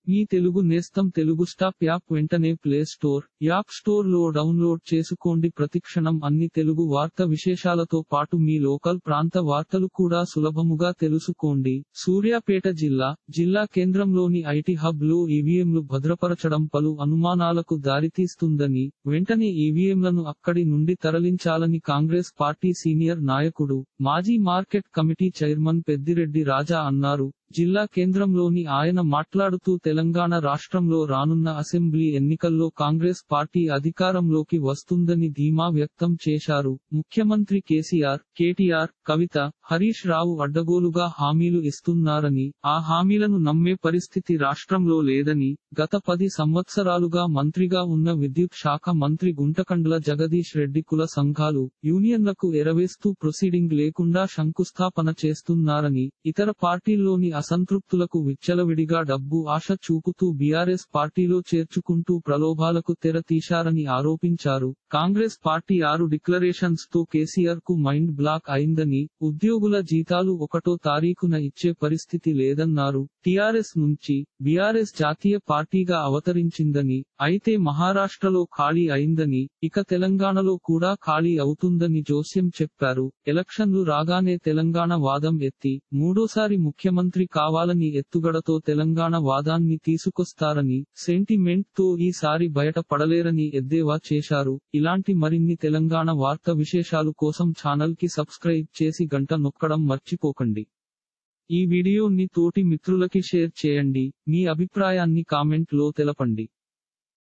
మీ తెలుగు నేస్తం Telugu stop app వెంటనే play store app store లో డౌన్లోడ్ చేసుకోండి ప్రతిక్షణం అన్ని తెలుగు వార్త విశేషాలతో పాటు మీ లోకల్ ప్రాంత వార్తలు కూడా సులభముగా తెలుసుకోండి సూర్యాపేట జిల్లా జిల్లా కేంద్రంలోని ఐటీ హబ్ లో ఈవీఎంలు భద్రపరచడం పలు అనుమానాలకు దారితీస్తుందని వెంటనే ఈవీఎంలను అక్కడి నుండి తరలించాలని కాంగ్రెస్ పార్టీ సీనియర్ నాయకుడు మాజీ market committee chairman Peddireddy Raja అన్నారు జిల్లా కేంద్రంలోని ఆయన మాట్లాడుతూ తెలంగాణ రాష్ట్రంలో రానున్న అసెంబ్లీ ఎన్నికల్లో కాంగ్రెస్ పార్టీ అధికారంలోకి వస్తుందని ధీమా వ్యక్తం చేశారు ముఖ్యమంత్రి కేసీఆర్ కేటీఆర్ కవిత హరీష్ రావు అడ్డగోలుగా హామీలు ఇస్తున్నారని ఆ హామీలను నమ్మే పరిస్థితి రాష్ట్రంలో లేదని గత పది సంవత్సరాలుగా మంత్రిగా ఉన్న విద్యుత్ శాఖ మంత్రి గుంటకండ్ల జగదీష్ రెడ్డి కుల సంఘాలు యూనియన్లకు ఎరవేస్తూ ప్రొసీడింగ్ లేకుండా శంకుస్థాపన చేస్తున్నారని ఇతర పార్టీల్లోని అసంతృప్తులకు విచ్చలవిడిగా డబ్బు ఆశ చూపుతూ బీఆర్ఎస్ పార్టీలో చేర్చుకుంటూ ప్రలోభాలకు తెర తీశారని ఆరోపించారు కాంగ్రెస్ పార్టీ ఆరు డిక్లరేషన్స్ తో కేసీఆర్ కు మైండ్ బ్లాక్ అయిందని ఉద్యోగుల జీతాలు ఒకటో తారీఖున ఇచ్చే పరిస్థితి లేదన్నారు టీఆర్ఎస్ నుంచి బీఆర్ఎస్ జాతీయ పార్టీగా అవతరించిందని అయితే మహారాష్ట్రలో ఖాళీ అయిందని ఇక తెలంగాణలో కూడా ఖాళీ అవుతుందని జోస్యం చెప్పారు ఎలక్షన్లు రాగానే తెలంగాణ వాదం ఎత్తి మూడోసారి ముఖ్యమంత్రి కావాలని ఎత్తుగడతో తెలంగాణ వాదాన్ని తీసుకొస్తారని సెంటిమెంట్ తో ఈసారి బయట పడలేరని ఎద్దేవా చేశారు ఇలాంటి మరిన్ని తెలంగాణ వార్త విశేషాలు కోసం ఛానల్ కి సబ్స్క్రైబ్ చేసి గంట నొక్కడం మర్చిపోకండి ఈ వీడియోని తోటి మిత్రులకి షేర్ చేయండి మీ అభిప్రాయాన్ని కామెంట్ లో తెలపండి